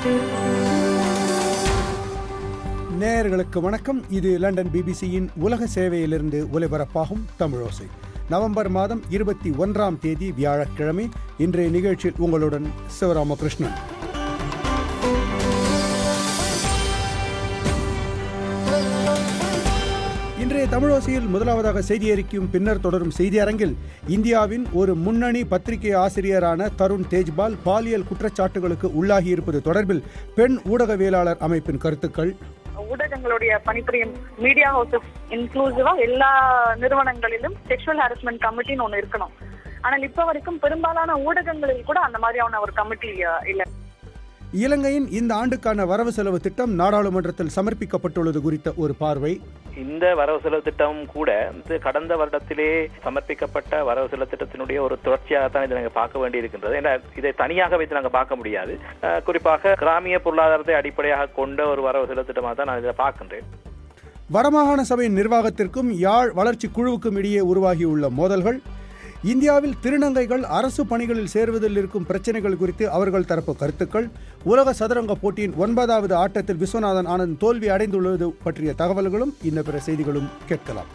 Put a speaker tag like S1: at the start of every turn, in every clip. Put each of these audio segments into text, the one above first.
S1: நேயர்களுக்கு வணக்கம் இது லண்டன் பிபிசியின் உலக சேவையிலிருந்து ஒலிபரப்பாகும் தமிழோசை நவம்பர் மாதம் இருபத்தி ஒன்றாம் தேதி வியாழக்கிழமை இன்றைய நிகழ்ச்சியில் உங்களுடன் சிவராமகிருஷ்ணன் இன்றைய தமிழோசையில் முதலாவதாக செய்தி அறிக்கையும் பின்னர் தொடரும் செய்தி அரங்கில் இந்தியாவின் ஒரு முன்னணி பத்திரிகை ஆசிரியரான தருண் தேஜ்பால் பாலியல் குற்றச்சாட்டுகளுக்கு உள்ளாகியிருப்பது தொடர்பில் பெண் ஊடகவியலாளர் அமைப்பின் கருத்துக்கள்
S2: ஊடகங்களுடைய பணிபுரியும் மீடியா ஹவுசஸ் இன்க்ளூசிவா எல்லா நிறுவனங்களிலும் செக்ஷுவல் ஹாரஸ்மெண்ட் கமிட்டின்னு ஒண்ணு இருக்கணும் ஆனால் இப்ப வரைக்கும் பெரும்பாலான ஊடகங்களில் கூட அந்த மாதிரியான ஒரு கமிட்டி இல்ல
S1: இலங்கையின் இந்த ஆண்டுக்கான வரவு செலவு திட்டம் நாடாளுமன்றத்தில் சமர்ப்பிக்கப்பட்டுள்ளது குறித்த ஒரு பார்வை
S3: இந்த வரவு செலவு திட்டம் கூட இது கடந்த வருடத்திலே சமர்ப்பிக்கப்பட்ட வரவு செலவு திட்டத்தினுடைய ஒரு தொடர்ச்சியாகத்தான் இதை நாங்கள் பார்க்க வேண்டியிருக்கின்றது ஏன்னா இதை தனியாக வைத்து நாங்கள் பார்க்க முடியாது அஹ், குறிப்பாக கிராமிய பொருளாதாரத்தை அடிப்படையாக கொண்ட ஒரு வரவு செலவு திட்டமாக தான் நான் இதை பார்க்கின்றேன்
S1: வடமாகாண சபையின் நிர்வாகத்திற்கும் யாழ் வளர்ச்சி குழுவுக்கும் இடையே உருவாகியுள்ள மோதல்கள் இந்தியாவில் திருநங்கைகள் அரசு பணிகளில் சேர்வதில் இருக்கும் பிரச்சனைகள் குறித்து அவர்கள் தரப்பு கருத்துக்கள் உலக சதுரங்க போட்டியின் ஒன்பதாவது ஆட்டத்தில் விஸ்வநாதன் ஆனந்த் தோல்வி அடைந்துள்ளது பற்றிய தகவல்களும் இந்த பிற செய்திகளும் கேட்கலாம்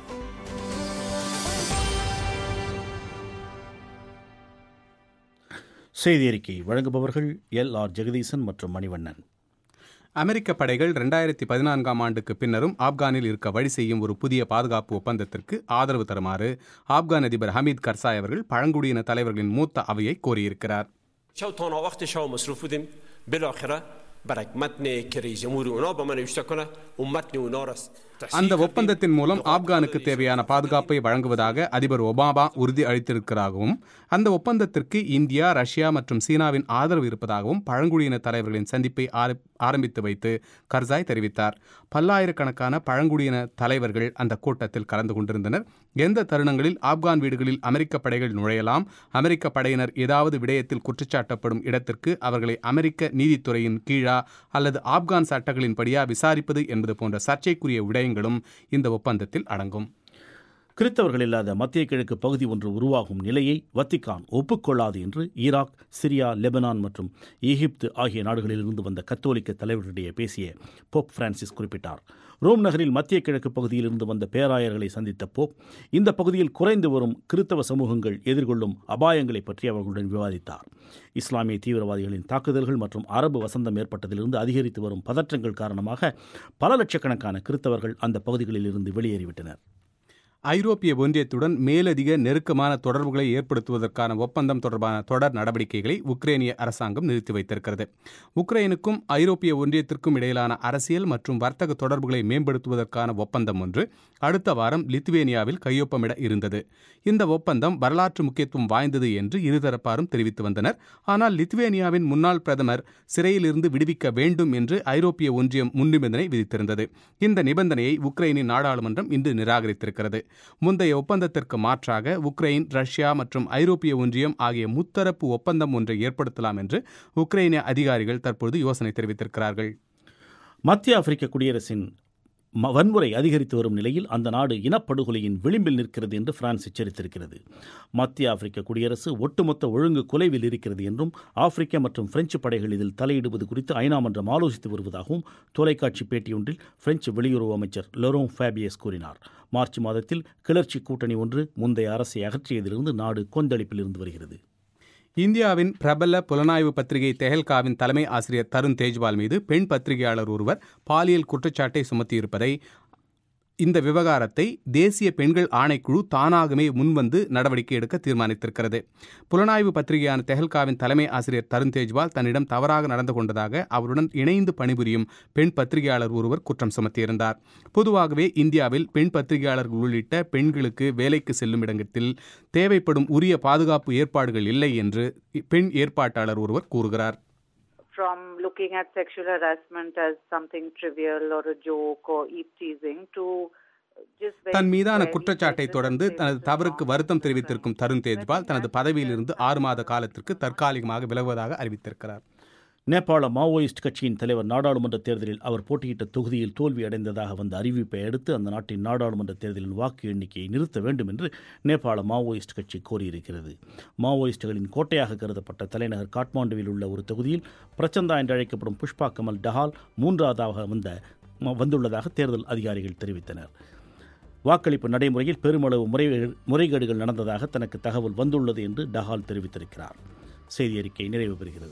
S4: செய்தி அறிக்கை வழங்குபவர்கள் எல் ஆர் ஜெகதீசன் மற்றும் மணிவண்ணன்
S5: அமெரிக்க படைகள் ரெண்டாயிரத்தி பதினான்காம் ஆண்டுக்கு பின்னரும் ஆப்கானில் இருக்க வழி செய்யும் ஒரு புதிய பாதுகாப்பு ஒப்பந்தத்திற்கு ஆதரவு தருமாறு ஆப்கான் அதிபர் ஹமீத் கர்சாய் அவர்கள் பழங்குடியின தலைவர்களின் மூத்த அவையை கோரியிருக்கிறார்
S6: شو تانا وقت شو مصروف بودیم بالاخره برای متن که رئیس جمهور اونا با من نوشته کنه و متن اونا را تصحیح
S5: அந்த
S6: کردیم.
S5: ஒப்பந்தத்தின் மூலம் ஆப்கானுக்கு தேவையான பாதுகாப்பை வழங்குவதாக அதிபர் ஒபாமா உறுதி அளித்திருக்கிறாகவும் அந்த ஒப்பந்தத்திற்கு இந்தியா ரஷ்யா மற்றும் சீனாவின் ஆதரவு இருப்பதாகவும் பழங்குடியின தலைவர்களின் சந்திப்பை ஆர- ஆரம்பித்து வைத்து கர்சாய் தெரிவித்தார் பல்லாயிரக்கணக்கான பழங்குடியின தலைவர்கள் அந்த கூட்டத்தில் கலந்து கொண்டிருந்தனர் எந்த தருணங்களில் ஆப்கான் வீடுகளில் அமெரிக்க படைகள் நுழையலாம் அமெரிக்க படையினர் ஏதாவது விடயத்தில் குற்றச்சாட்டப்படும் இடத்திற்கு அவர்களை அமெரிக்க நீதித்துறையின் கீழா அல்லது ஆப்கான் சட்டங்களின்படியா விசாரிப்பது என்பது போன்ற சர்ச்சைக்குரிய விடயங்களும் இந்த ஒப்பந்தத்தில் அடங்கும்
S4: கிறித்தவர்கள் இல்லாத மத்திய கிழக்கு பகுதி ஒன்று உருவாகும் நிலையை வத்திக்கான் ஒப்புக்கொள்ளாது என்று ஈராக் சிரியா லெபனான் மற்றும் எகிப்து ஆகிய நாடுகளிலிருந்து வந்த கத்தோலிக்க தலைவர்களிடையே பேசிய போப் பிரான்சிஸ் குறிப்பிட்டார் ரோம் நகரில் மத்திய கிழக்கு பகுதியிலிருந்து வந்த பேராயர்களை சந்தித்த போப் இந்த பகுதியில் குறைந்து வரும் கிறித்தவ சமூகங்கள் எதிர்கொள்ளும் அபாயங்களை பற்றி அவர்களுடன் விவாதித்தார் இஸ்லாமிய தீவிரவாதிகளின் தாக்குதல்கள் மற்றும் அரபு வசந்தம் ஏற்பட்டதிலிருந்து அதிகரித்து வரும் பதற்றங்கள் காரணமாக பல லட்சக்கணக்கான கிறித்தவர்கள் அந்த பகுதிகளில் இருந்து வெளியேறிவிட்டனர்
S5: ஐரோப்பிய ஒன்றியத்துடன் மேலதிக நெருக்கமான தொடர்புகளை ஏற்படுத்துவதற்கான ஒப்பந்தம் தொடர்பான தொடர் நடவடிக்கைகளை உக்ரைனிய அரசாங்கம் நிறுத்தி வைத்திருக்கிறது உக்ரைனுக்கும் ஐரோப்பிய ஒன்றியத்திற்கும் இடையிலான அரசியல் மற்றும் வர்த்தக தொடர்புகளை மேம்படுத்துவதற்கான ஒப்பந்தம் ஒன்று அடுத்த வாரம் லித்துவேனியாவில் கையொப்பமிட இருந்தது இந்த ஒப்பந்தம் வரலாற்று முக்கியத்துவம் வாய்ந்தது என்று இருதரப்பாரும் தெரிவித்து வந்தனர் ஆனால் லித்துவேனியாவின் முன்னாள் பிரதமர் சிறையிலிருந்து விடுவிக்க வேண்டும் என்று ஐரோப்பிய ஒன்றியம் முன்னிபந்தனை விதித்திருந்தது இந்த நிபந்தனையை உக்ரைனின் நாடாளுமன்றம் இன்று நிராகரித்திருக்கிறது முந்தைய ஒப்பந்தத்திற்கு மாற்றாக உக்ரைன் ரஷ்யா மற்றும் ஐரோப்பிய ஒன்றியம் ஆகிய முத்தரப்பு ஒப்பந்தம் ஒன்றை ஏற்படுத்தலாம் என்று உக்ரைனிய அதிகாரிகள் தற்பொழுது யோசனை தெரிவித்திருக்கிறார்கள்
S4: மத்திய ஆப்பிரிக்க குடியரசின் ம- வன்முறை அதிகரித்து வரும் நிலையில் அந்த நாடு இனப்படுகொலையின் விளிம்பில் நிற்கிறது என்று பிரான்ஸ் எச்சரித்திருக்கிறது மத்திய ஆப்பிரிக்க குடியரசு ஒட்டுமொத்த ஒழுங்கு குலைவில் இருக்கிறது என்றும் ஆப்பிரிக்க மற்றும் பிரெஞ்சு படைகள் இதில் தலையிடுவது குறித்து ஐநா மன்றம் ஆலோசித்து வருவதாகவும் தொலைக்காட்சி பேட்டியொன்றில் பிரெஞ்சு வெளியுறவு அமைச்சர் லொரோங் ஃபேபியஸ் கூறினார் மார்ச் மாதத்தில் கிளர்ச்சி கூட்டணி ஒன்று முந்தைய அரசை அகற்றியதிலிருந்து நாடு கொந்தளிப்பில் இருந்து வருகிறது
S5: இந்தியாவின் பிரபல புலனாய்வு பத்திரிகை தெஹல்காவின் தலைமை ஆசிரியர் தருண் தேஜ்வால் மீது பெண் பத்திரிகையாளர் ஒருவர் பாலியல் குற்றச்சாட்டை சுமத்தியிருப்பதை இந்த விவகாரத்தை தேசிய பெண்கள் ஆணைக்குழு தானாகவே முன்வந்து நடவடிக்கை எடுக்க தீர்மானித்திருக்கிறது புலனாய்வு பத்திரிகையான தெஹல்காவின் தலைமை ஆசிரியர் தருண் தேஜ்வால் தன்னிடம் தவறாக நடந்து கொண்டதாக அவருடன் இணைந்து பணிபுரியும் பெண் பத்திரிகையாளர் ஒருவர் குற்றம் சுமத்தியிருந்தார் பொதுவாகவே இந்தியாவில் பெண் பத்திரிகையாளர்கள் உள்ளிட்ட பெண்களுக்கு வேலைக்கு செல்லும் இடத்தில் தேவைப்படும் உரிய பாதுகாப்பு ஏற்பாடுகள் இல்லை என்று பெண் ஏற்பாட்டாளர் ஒருவர் கூறுகிறார்
S7: from looking at sexual harassment as something trivial or a joke or eep teasing to just very
S5: தன் மீதான
S7: squarely
S5: குற்றச்சாட்டை
S7: said that
S5: தொடர்ந்து
S7: this
S5: தனது
S7: is
S5: தவறுக்கு
S7: wrong,
S5: வருத்தம்
S7: this is
S5: தெரிவித்திருக்கும்
S7: wrong.
S5: Tarun Tejpal தனது பதவியிலிருந்து ஆறு மாத காலத்திற்கு தற்காலிகமாக விலகுவதாக அறிவித்திருக்கிறார்
S4: நேபாள மாவோயிஸ்ட் கட்சியின் தலைவர் நாடாளுமன்ற தேர்தலில் அவர் போட்டியிட்ட தொகுதியில் தோல்வி அடைந்ததாக வந்த அறிவிப்பை அடுத்து அந்த நாட்டின் நாடாளுமன்ற தேர்தலில் வாக்கு எண்ணிக்கையை நிறுத்த வேண்டும் என்று நேபாள மாவோயிஸ்ட் கட்சி கோரியிருக்கிறது மாவோயிஸ்டுகளின் கோட்டையாக கருதப்பட்ட தலைநகர் காட்மாண்டுவில் உள்ள ஒரு தொகுதியில் பிரச்சந்தா என்று அழைக்கப்படும் புஷ்பா கமல் டஹால் மூன்றாவதாக வந்த வந்துள்ளதாக தேர்தல் அதிகாரிகள் தெரிவித்தனர் வாக்களிப்பு நடைமுறையில் பெருமளவு முறைகேடு முறைகேடுகள் நடந்ததாக தனக்கு தகவல் வந்துள்ளது என்று டஹால் தெரிவித்திருக்கிறார் செய்தி அறிக்கை நிறைவு பெறுகிறது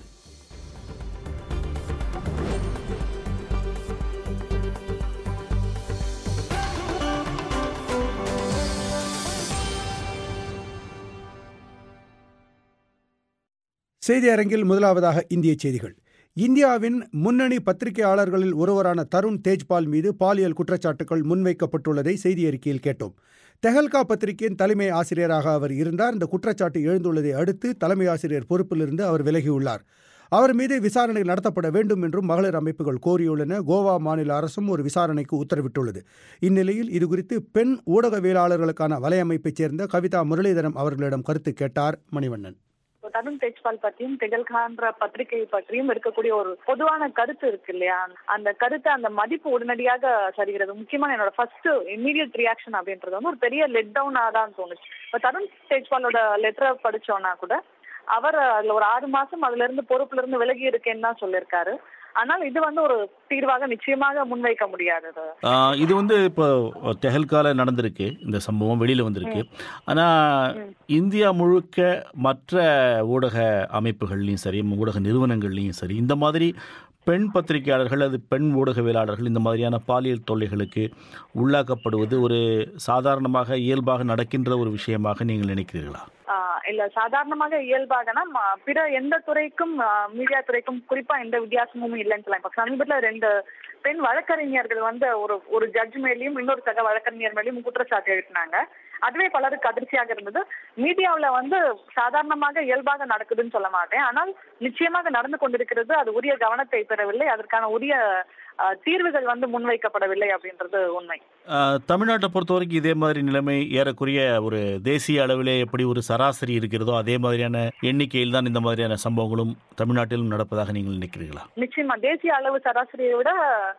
S1: செய்தி அரங்கில் முதலாவதாக இந்திய செய்திகள் இந்தியாவின் முன்னணி பத்திரிகையாளர்களில் ஒருவரான தருண் தேஜ்பால் மீது பாலியல் குற்றச்சாட்டுகள் முன்வைக்கப்பட்டுள்ளதை செய்தி அறிக்கையில் கேட்டோம் தெஹல்கா பத்திரிகையின் தலைமை ஆசிரியராக அவர் இருந்தார் இந்த குற்றச்சாட்டு எழுந்துள்ளதை அடுத்து தலைமை ஆசிரியர் பொறுப்பிலிருந்து அவர் விலகியுள்ளார் அவர் மீது விசாரணை நடத்தப்பட வேண்டும் என்றும் மகளிர் அமைப்புகள் கோரியுள்ளன கோவா மாநில அரசும் ஒரு விசாரணைக்கு உத்தரவிட்டுள்ளது இந்நிலையில் இதுகுறித்து பெண் ஊடகவியலாளர்களுக்கான வலையமைப்பைச் சேர்ந்த கவிதா முரளிதரம் அவர்களிடம் கருத்து கேட்டார் மணிவண்ணன்
S2: தருண் தேஜ்பால் பற்றியும் தெகல்கான்ற பத்திரிகை பற்றியும் இருக்கக்கூடிய ஒரு பொதுவான கருத்து இருக்கு இல்லையா அந்த கருத்து அந்த மதிப்பு உடனடியாக சரிகிறது முக்கியமான என்னோட ஃபர்ஸ்ட் இம்மீடியட் ரியாக்ஷன் அப்படின்றது வந்து ஒரு பெரிய லெட் டவுனா தான் தோணுச்சு இப்போ தருண் தேஜ்பாலோட லெட்டரை படிச்சோம்னா கூட அவர் அதுல ஒரு ஆறு மாசம் அதுல இருந்து பொறுப்புல இருந்து விலகி இருக்கேன்னு தான் சொல்லியிருக்காரு ஆனால் இது வந்து ஒரு தீர்வாக நிச்சயமாக முன்வைக்க முடியாதது
S4: இது வந்து இப்போ தெஹல்கால நடந்திருக்கு இந்த சம்பவம் வெளியில் வந்திருக்கு ஆனால் இந்தியா முழுக்க மற்ற ஊடக அமைப்புகள்லையும் சரி ஊடக நிறுவனங்கள்லையும் சரி இந்த மாதிரி பெண் பத்திரிகையாளர்கள் அது பெண் ஊடகவியலாளர்கள் இந்த மாதிரியான பாலியல் தொல்லைகளுக்கு உள்ளாக்கப்படுவது ஒரு சாதாரணமாக இயல்பாக நடக்கின்ற ஒரு விஷயமாக நீங்கள் நினைக்கிறீர்களா
S2: இல்ல சாதாரணமாக இயல்பாகனா பிற எந்த துறைக்கும் மீடியா துறைக்கும் குறிப்பா எந்த வித்தியாசமும் இல்லைன்னு சொல்லலாம் இப்ப சமீபத்துல ரெண்டு பெண் வழக்கறிஞர்கள் வந்து ஒரு ஒரு ஜட்ஜ் மேலேயும் இன்னொரு சக வழக்கறிஞர் மேலேயும் குற்றச்சாட்டு எழுப்பினாங்க அதுவே பலருக்கு அதிர்ச்சியாக இருந்தது மீடியாவில் வந்து சாதாரணமாக இயல்பாக நடக்குதுன்னு சொல்ல மாட்டேன் ஆனால் நிச்சயமாக நடந்து கொண்டிருக்கிறது அது உரிய கவனத்தை பெறவில்லை அதற்கான உரிய தீர்வுகள் வந்து முன்வைக்கப்படவில்லை அப்படின்றது உண்மை
S4: தமிழ்நாட்டை பொறுத்த வரைக்கும் இதே மாதிரி நிலைமை ஏறக்குறைய ஒரு தேசிய அளவிலே எப்படி ஒரு சராசரி இருக்கிறதோ அதே மாதிரியான எண்ணிக்கையில் தான் இந்த மாதிரியான சம்பவங்களும் தமிழ்நாட்டிலும் நடப்பதாக நீங்கள் நினைக்கிறீர்களா
S2: நிச்சயமா தேசிய அளவு சராசரியை விட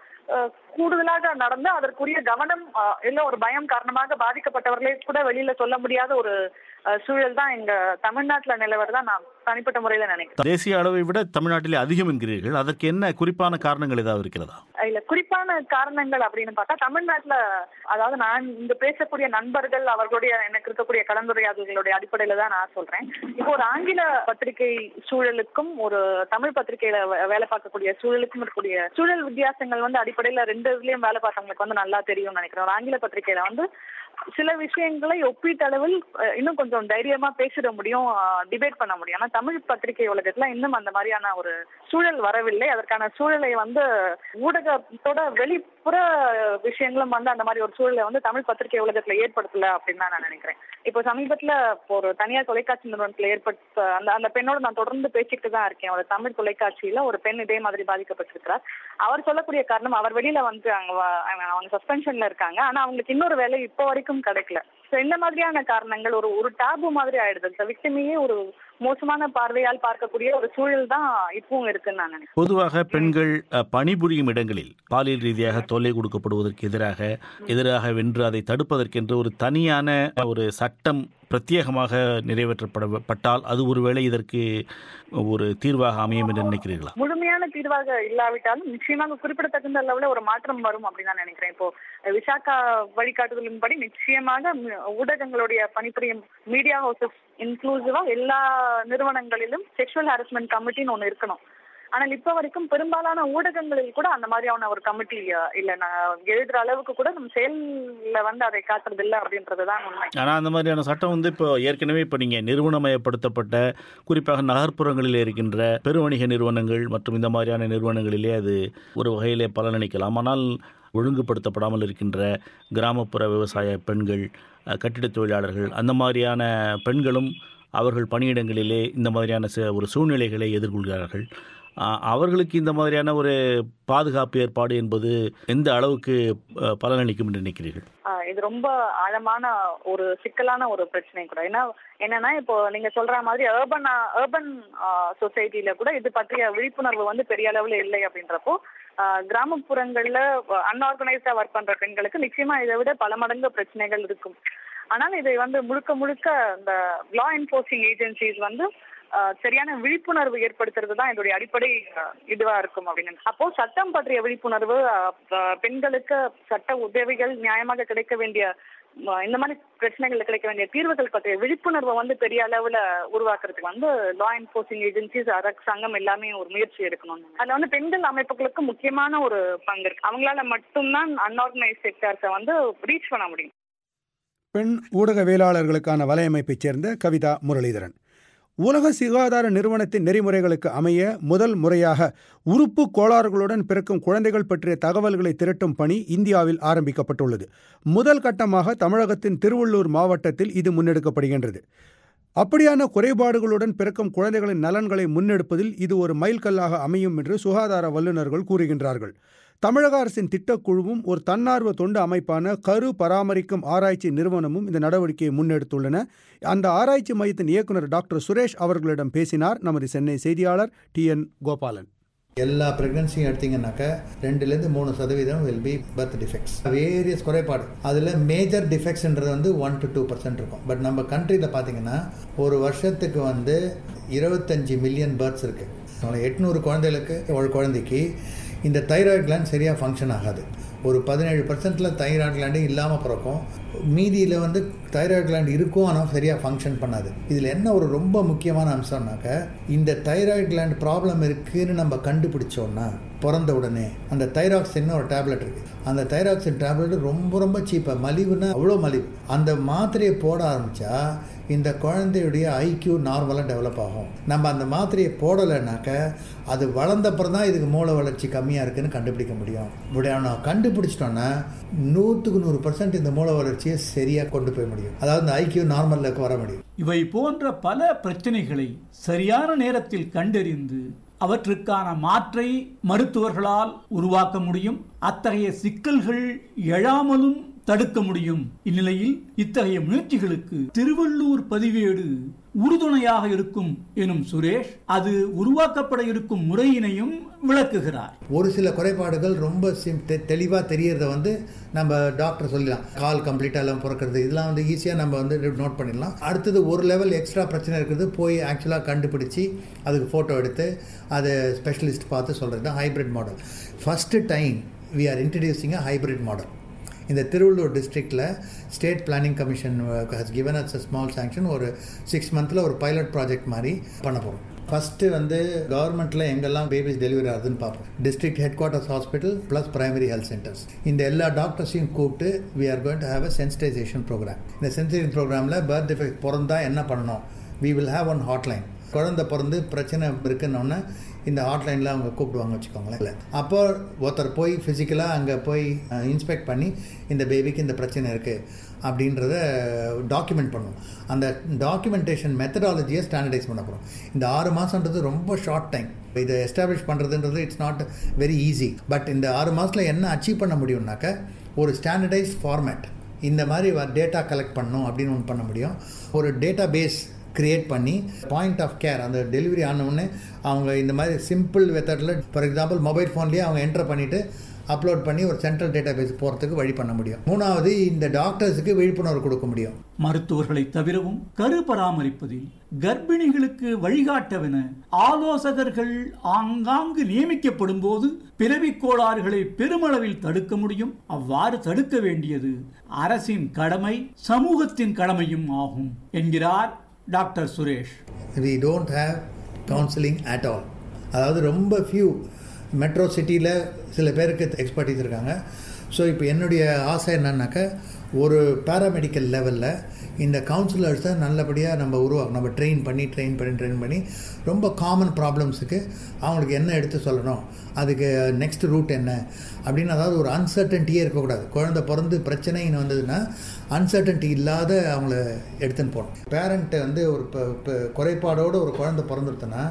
S2: கூடுதலாக நடந்து அதற்குரிய கவனம் இல்ல ஒரு பயம் காரணமாக பாதிக்கப்பட்டவர்களே கூட வெளியில சொல்ல முடியாத ஒரு சூழல் தான் எங்க தமிழ்நாட்டுல நிலவரதா நான் தனிப்பட்ட முறையில நினைக்கிறேன்
S4: தேசிய அளவை விட தமிழ்நாட்டிலே அதிகம் என்கிறீர்கள் அதற்கு என்ன குறிப்பான காரணங்கள் ஏதாவது இருக்கிறதா
S2: இல்ல குறிப்பான காரணங்கள் அப்படின்னு பார்த்தா தமிழ்நாட்டுல அதாவது நான் இங்க பேசக்கூடிய நண்பர்கள் அவர்களுடைய எனக்கு இருக்கக்கூடிய கலந்துரையாடல்களுடைய அடிப்படையில தான் நான் சொல்றேன் இப்போ ஒரு ஆங்கில பத்திரிகை சூழலுக்கும் ஒரு தமிழ் பத்திரிகையில வேலை பார்க்கக்கூடிய சூழலுக்கும் இருக்கக்கூடிய சூழல் வித்தியாசங்கள் வந்து அடிப்படையில ரெண்டு இதுலயும் வேலை பார்த்தவங்களுக்கு வந்து நல்லா தெரியும்னு நினைக்கிறேன் ஒரு ஆங்கில பத்திரிகையில வந்து சில விஷயங்களை ஒப்பீட்டளவில் இன்னும் கொஞ்சம் தைரியமா பேசிட முடியும் டிபேட் பண்ண முடியும் ஆனா தமிழ் பத்திரிகை உலகத்துல இன்னும் அந்த மாதிரியான ஒரு சூழல் வரவில்லை அதற்கான சூழலை வந்து ஊடகத்தோட வெளிப்புற விஷயங்களும் வந்து அந்த மாதிரி ஒரு சூழலை வந்து தமிழ் பத்திரிகை உலகத்துல ஏற்படுத்தல அப்படின்னு தான் நான் நினைக்கிறேன் இப்போ சமீபத்துல ஒரு தனியார் தொலைக்காட்சி நிறுவனத்துல ஏற்பட்ட அந்த அந்த பெண்ணோட நான் தொடர்ந்து பேசிக்கிட்டு தான் இருக்கேன் ஒரு தமிழ் தொலைக்காட்சியில ஒரு பெண் இதே மாதிரி பாதிக்கப்பட்டிருக்கிறார் அவர் சொல்லக்கூடிய காரணம் அவர் வெளியில வந்து அங்க அவங்க சஸ்பென்ஷன்ல இருக்காங்க ஆனா அவங்களுக்கு இன்னொரு வேலை இப்போ வரைக்கும் கிடைக்கல ஸோ இந்த மாதிரியான காரணங்கள் ஒரு ஒரு டேபு மாதிரி ஆயிடுது இந்த விக்டிமையே ஒரு மோசமான பார்வையால் பார்க்கக்கூடிய ஒரு சூழல் தான் இப்பவும் இருக்குன்னு நான் நினைக்கிறேன்
S4: பொதுவாக பெண்கள் பணிபுரியும் இடங்களில் பாலியல் ரீதியாக தொல்லை கொடுக்கப்படுவதற்கு எதிராக எதிராக வென்று அதை தடுப்பதற்கென்று ஒரு தனியான ஒரு சட்டம் பிரத்யேகமாக நிறைவேற்றப்படப்பட்டால் அது ஒருவேளை இதற்கு ஒரு தீர்வாக அமையும் என்று நினைக்கிறீர்களா
S2: முழுமையான தீர்வாக இல்லாவிட்டாலும் நிச்சயமாக குறிப்பிடத்தகுந்த அளவுல ஒரு மாற்றம் வரும் அப்படின்னு நான் நினைக்கிறேன் இப்போ விசாகா வழிகாட்டுதலின்படி நிச்சயமாக ஊடகங்களுடைய பணிபுரியும் மீடியா ஹவுசஸ் இன்க்ளூசிவா எல்லா நிறுவனங்களிலும் செக்ஷுவல் ஹாரஸ்மெண்ட் கமிட்டின்னு ஒன்று இருக்கணும் ஆனால் இப்ப வரைக்கும் பெரும்பாலான ஊடகங்களில் கூட அந்த மாதிரியான ஒரு கமிட்டி இல்ல நான் எழுதுற அளவுக்கு கூட நம்ம செயல்ல வந்து அதை காட்டுறது இல்லை அப்படின்றதுதான் உண்மை
S4: ஆனால் அந்த மாதிரியான சட்டம் வந்து இப்போ ஏற்கனவே இப்போ நீங்கள் நிறுவனமயப்படுத்தப்பட்ட குறிப்பாக நகர்ப்புறங்களில் இருக்கின்ற பெருவணிக நிறுவனங்கள் மற்றும் இந்த மாதிரியான நிறுவனங்களிலே அது ஒரு வகையிலே பலனளிக்கலாம் ஆனால் ஒழுங்குபடுத்தப்படாமல் இருக்கின்ற கிராமப்புற விவசாய பெண்கள் கட்டிடத் தொழிலாளர்கள் அந்த மாதிரியான பெண்களும் அவர்கள் பணியிடங்களிலே இந்த மாதிரியான ஒரு சூழ்நிலைகளை எதிர்கொள்கிறார்கள் அ- அவர்களுக்கு இந்த மாதிரியான ஒரு பாதுகாப்பு ஏற்பாடு என்பது எந்த அளவுக்கு அ, பலனளிக்கும் என்று நினைக்கிறீர்கள்
S2: ஆஹ் இது ரொம்ப ஆழமான ஒரு சிக்கலான ஒரு பிரச்சனை கூட ஏன்னா என்னன்னா இப்போ நீங்க சொல்ற மாதிரி அர்பன் அர்பன் சொசைட்டில கூட இது பற்றிய விழிப்புணர்வு வந்து பெரிய அளவுல இல்லை அப்படின்றப்போ ஆஹ் கிராமப்புறங்கள்ல அன்ஆர்கனைஸ்டா ஒர்க் பண்ற பெண்களுக்கு நிச்சயமா இதை விட பல மடங்கு பிரச்சனைகள் இருக்கும் ஆனால் இதை வந்து முழுக்க முழுக்க இந்த லா என்போர்சிங் ஏஜென்சிஸ் வந்து ஆஹ் சரியான விழிப்புணர்வு ஏற்படுத்துறது தான் என்னுடைய அடிப்படை ஆஹ் இதுவா இருக்கும் அப்படின்னு அப்போ சட்டம் பற்றிய விழிப்புணர்வு ஆஹ் ஆஹ் பெண்களுக்கு சட்ட உதவிகள் நியாயமாக கிடைக்க வேண்டிய ஆஹ் இந்த மாதிரி பிரச்சனைகள்ல கிடைக்க வேண்டிய தீர்வுகள் பற்றிய விழிப்புணர்வை வந்து பெரிய அளவுல உருவாக்குறதுக்கு வந்து லா என்போர்சிங் ஏஜென்சிஸ் அரசாங்கம் எல்லாமே ஒரு முயற்சி எடுக்கணும் அதுல வந்து பெண்கள் அமைப்புகளுக்கு முக்கியமான ஒரு பங்கு இருக்கு அவங்களால மட்டும்தான் அன்ஆர்கனைஸ் செக்டர்ஸை வந்து ரீச் பண்ண முடியும்
S1: பெண் ஊடகவியலாளர்களுக்கான வலையமைப்பைச் சேர்ந்த கவிதா முரளிதரன் உலக சுகாதார நிறுவனத்தின் நெறிமுறைகளுக்கு அமைய முதல் முறையாக உறுப்பு கோளாறுகளுடன் பிறக்கும் குழந்தைகள் பற்றிய தகவல்களை திரட்டும் பணி இந்தியாவில் ஆரம்பிக்கப்பட்டுள்ளது முதல் கட்டமாக தமிழகத்தின் திருவள்ளூர் மாவட்டத்தில் இது முன்னெடுக்கப்படுகின்றது அப்படியான குறைபாடுகளுடன் பிறக்கும் குழந்தைகளின் நலன்களை முன்னெடுப்பதில் இது ஒரு மைல்கல்லாக அமையும் என்று சுகாதார வல்லுநர்கள் கூறுகின்றார்கள் தமிழக அரசின் திட்டக்குழுவும் ஒரு தன்னார்வ தொண்டு அமைப்பான கரு பராமரிக்கும் ஆராய்ச்சி நிறுவனமும் இந்த நடவடிக்கையை முன்னெடுத்துள்ளன அந்த ஆராய்ச்சி மையத்தின் இயக்குனர் டாக்டர் சுரேஷ் அவர்களிடம் பேசினார் நமது சென்னை செய்தியாளர் டி என் கோபாலன்
S8: எல்லா ப்ரெக்னன்சியும் எடுத்தீங்கன்னாக்கா ரெண்டுலேருந்து மூணு சதவீதம் will be birth defects various குறைபாடு அதில் மேஜர் டிஃபெக்ட்ஸ்ன்றது வந்து ஒன் டு டூ பர்சன்ட் இருக்கும் பட் நம்ம கண்ட்ரியில் பார்த்தீங்கன்னா ஒரு வருஷத்துக்கு வந்து இருபத்தஞ்சி மில்லியன் பேர்த்ஸ் இருக்குது எட்நூறு குழந்தைகளுக்கு ஒரு குழந்தைக்கு இந்த தைராய்டு கிளாண்ட் சரியாக ஃபங்க்ஷன் ஆகாது ஒரு பதினேழு பர்சன்ட்டில் தைராய்டு கிளாண்டே இல்லாமல் பிறக்கும் மீதியில் வந்து தைராய்டு கிளாண்ட் இருக்கும் ஆனால் சரியாக ஃபங்க்ஷன் பண்ணாது இதில் என்ன ஒரு ரொம்ப முக்கியமான அம்சம்னாக்க இந்த தைராய்டு கிளாண்ட் ப்ராப்ளம் இருக்குன்னு நம்ம கண்டுபிடிச்சோன்னா பிறந்த உடனே அந்த தைராக்சின்னு ஒரு டேப்லெட் இருக்குது அந்த தைராக்சின் டேப்லெட் ரொம்ப ரொம்ப சீப்பாக மலிவுன்னா அவ்வளோ மலிவு அந்த மாத்திரையை போட ஆரம்பித்தா இந்த குழந்தையுடைய ஐக்யூ நார்மலாக டெவலப் ஆகும் நம்ம அந்த மாத்திரையை போடலைனாக்க அது வளர்ந்தப்புறம் தான் இதுக்கு மூளை வளர்ச்சி கம்மியாக இருக்குன்னு கண்டுபிடிக்க முடியும் இப்படி நான் கண்டுபிடிச்சிட்டோன்னா நூற்றுக்கு நூறு பர்சன்ட் இந்த மூளை வளர்ச்சியை சரியாக கொண்டு போய் முடியும் அதாவது இந்த ஐக்யூ நார்மலுக்கு வர முடியும்
S9: இவை போன்ற பல பிரச்சனைகளை சரியான நேரத்தில் கண்டறிந்து அவற்றுக்கான மாற்றை மருத்துவர்களால் உருவாக்க முடியும் அத்தகைய சிக்கல்கள் எழாமலும் தடுக்க முடியும் இந்நிலையில் இத்தகைய முயற்சிகளுக்கு திருவள்ளூர் பதிவேடு உறுதுணையாக இருக்கும் எனும் சுரேஷ் அது உருவாக்கப்பட இருக்கும் முறையினையும் விளக்குகிறார்
S8: ஒரு சில குறைபாடுகள் ரொம்ப சிம் தெளிவாக தெரியறத வந்து நம்ம டாக்டர் சொல்லலாம் கால் கம்ப்ளீட்டாக எல்லாம் பிறக்கிறது இதெல்லாம் வந்து ஈஸியாக நம்ம வந்து நோட் பண்ணிடலாம் அடுத்தது ஒரு லெவல் எக்ஸ்ட்ரா பிரச்சனை இருக்குது போய் ஆக்சுவலாக கண்டுபிடிச்சி அதுக்கு ஃபோட்டோ எடுத்து அதை ஸ்பெஷலிஸ்ட் பார்த்து சொல்கிறது தான் hybrid model first time we are introducing a hybrid model இந்த திருவள்ளூர் டிஸ்ட்ரிக்டில் state planning commission has given us a small sanction ஒரு சிக்ஸ் மந்தில் ஒரு பைலட் ப்ராஜெக்ட் மாதிரி பண்ண போகிறோம் ஃபஸ்ட்டு வந்து கவர்மெண்ட்டில் எங்கெல்லாம் பேபிஸ் டெலிவரி ஆகுதுன்னு பார்ப்போம் district head quarters hospital plus primary health centres இந்த எல்லா டாக்டர்ஸையும் கூப்பிட்டு we are going to have a sensitisation programme இந்த சென்சிடைசேஷன் ப்ரோக்ராமில் பர்த் டிஃபெக்ட் பிறந்தா என்ன பண்ணணும் we will have one hotline குழந்தை பிறந்து பிரச்சனை இருக்குன்னொன்னே இந்த ஹாட்லைனில் அவங்க கூப்பிடுவாங்க வச்சுக்கோங்களேன் அப்போ ஒருத்தர் போய் ஃபிசிக்கலாக அங்கே போய் இன்ஸ்பெக்ட் பண்ணி இந்த பேபிக்கு இந்த பிரச்சனை இருக்குது அப்படின்றத டாக்குமெண்ட் பண்ணுவோம் அந்த டாக்குமெண்டேஷன் மெத்தடாலஜியை ஸ்டாண்டர்டைஸ் பண்ண போகிறோம் இந்த ஆறு மாதன்றது ரொம்ப ஷார்ட் டைம் இதை எஸ்டாப்ளிஷ் பண்ணுறதுன்றது it's not very easy but இந்த ஆறு மாதத்தில் என்ன அச்சீவ் பண்ண முடியும்னாக்க ஒரு ஸ்டாண்டர்டைஸ் ஃபார்மேட் இந்த மாதிரி டேட்டா கலெக்ட் பண்ணணும் அப்படின்னு ஒன்று பண்ண முடியும் ஒரு டேட்டா பேஸ் கிரியேட் பண்ணி பாயிண்ட் ஆஃப் கேர் அந்த டெலிவரி ஆனவுடனே அவங்க இந்த மாதிரி சிம்பிள் மெத்தடில் ஃபார் எக்ஸாம்பிள் மொபைல் ஃபோன்லேயே அவங்க என்டர் பண்ணிவிட்டு அப்லோட் பண்ணி ஒரு சென்ட்ரல் டேட்டா பேஸ் போகிறதுக்கு வழி பண்ண முடியும் மூணாவது இந்த டாக்டர்ஸுக்கு விழிப்புணர்வு கொடுக்க முடியும்
S9: மருத்துவர்களை தவிரவும் கரு பராமரிப்பதில் கர்ப்பிணிகளுக்கு வழிகாட்டவென ஆலோசகர்கள் ஆங்காங்கு நியமிக்கப்படும் போது பிறவி கோளாறுகளை பெருமளவில் தடுக்க முடியும் அவ்வாறு தடுக்க வேண்டியது அரசின் கடமை சமூகத்தின் கடமையும் ஆகும் என்கிறார் doctor Suresh
S8: we don't have counselling at all அதாவது ரொம்ப ஃபியூ மெட்ரோ சிட்டியில் சில பேருக்கு எக்ஸ்பர்டீஸ் இருக்காங்க ஸோ இப்போ என்னுடைய ஆசை என்னன்னாக்கா ஒரு பேராமெடிக்கல் லெவலில் இந்த கவுன்சிலர்ஸை நல்லபடியாக நம்ம உருவாக்கணும் நம்ம ட்ரெயின் பண்ணி ட்ரெயின் பண்ணி ட்ரெயின் பண்ணி ரொம்ப காமன் ப்ராப்ளம்ஸுக்கு அவங்களுக்கு என்ன எடுத்து சொல்லணும் அதுக்கு நெக்ஸ்ட் ரூட் என்ன அப்படின்னு அதாவது ஒரு அன்சர்டன்ட்டியே இருக்கக்கூடாது குழந்தை பிறந்து பிரச்சனைன்னு வந்ததுன்னா அன்சர்டன்ட்டி இல்லாத அவங்கள எடுத்துன்னு போகணும் பேரண்ட்டை வந்து ஒரு குறைபாடோடு ஒரு குழந்தை பிறந்துருத்துன்னா